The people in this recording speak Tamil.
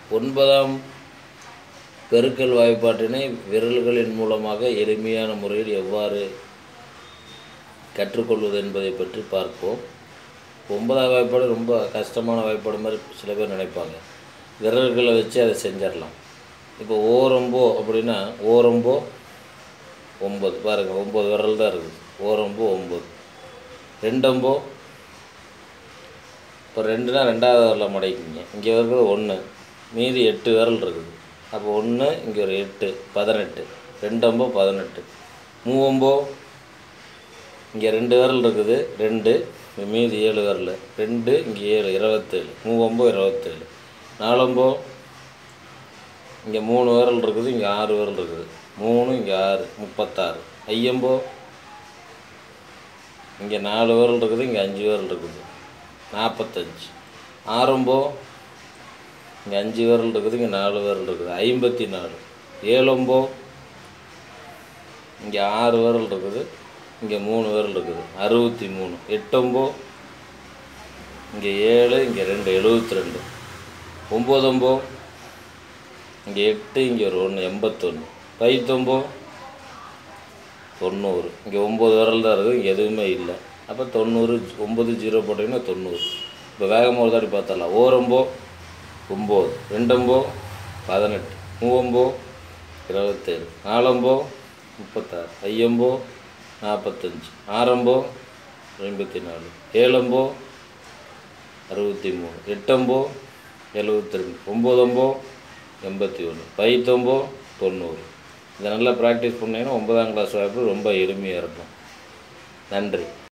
ஒன்பதாம் பெருக்கல் வாய்ப்பாட்டினை விரல்களின் மூலமாக எளிமையான முறையில் எவ்வாறு கற்றுக்கொள்வது என்பதை பற்றி பார்ப்போம் ஒன்பதாம் வாய்ப்பாடு ரொம்ப கஷ்டமான வாய்ப்பாடு மாதிரி சில பேர் நினைப்பாங்க விரல்களை வச்சு அதை செஞ்சிடலாம் இப்போ ஓரம்போ அப்படின்னா ஓரம்போ ஒம்பது பாருங்கள் ஒம்பது விரல் தான் இருக்குது ஓரம்போ ஒம்பது ரெண்டம்போ இப்போ ரெண்டுனா ரெண்டாவது விரலை மடக்கிங்க இங்கே இருக்கிறது ஒன்று மீதி எட்டு விரல் இருக்குது அப்போ ஒன்று இங்கே ஒரு எட்டு பதினெட்டு ரெண்டம்போ பதினெட்டு மூவம்போ இங்கே ரெண்டு விரல் இருக்குது ரெண்டு இங்க மீதி ஏழு விரல் ரெண்டு இங்கே ஏழு இருபத்தேழு மூவம்போ இருபத்தேழு நாலம்போ இங்கே மூணு விரல் இருக்குது இங்கே ஆறு விரல் இருக்குது மூணு இங்கே ஆறு முப்பத்தாறு ஐயம்போ இங்கே நாலு விரல் இருக்குது இங்கே அஞ்சு விரல் இருக்குது நாற்பத்தஞ்சு ஆரம்போ இங்கே அஞ்சு விரல் இருக்குது இங்கே நாலு விரல் இருக்குது ஐம்பத்தி நாலு ஏழம்போ இங்கே ஆறு விரல் இருக்குது இங்கே மூணு விரல் இருக்குது அறுபத்தி மூணு எட்டொம்போ இங்கே ஏழு இங்கே ரெண்டு எழுபத்தி ரெண்டு ஒம்போதொம்போ இங்கே எட்டு இங்கே ஒரு ஒன்று எண்பத்தொன்று பைத்தொம்போ தொண்ணூறு இங்கே ஒம்பது விரல் தான் இருக்குது இங்கே எதுவுமே இல்லை அப்போ தொண்ணூறு ஒம்பது ஜீரோ போட்டிங்கன்னா தொண்ணூறு இப்போ வேகமாக ஒரு தாடி பார்த்தரலாம் ஓரம்போ ஒம்பது ரெண்டம்போ பதினெட்டு மூவம்போ இருபத்தேழு நாலம்போ முப்பத்தாறு ஐயம்போ நாற்பத்தஞ்சு ஆறம்போ ஐம்பத்தி நாலு ஏழம்போ அறுபத்தி மூணு எட்டம்போ எழுபத்தி ரெண்டு ஒம்போதம்போ எண்பத்தி ஒன்று பைத்தொம்போ தொண்ணூறு இதை நல்லா ப்ராக்டிஸ் பண்ணிங்கன்னா ஒன்பதாம் கிளாஸ் வாய்ப்பு ரொம்ப எளிமையாக இருக்கும் நன்றி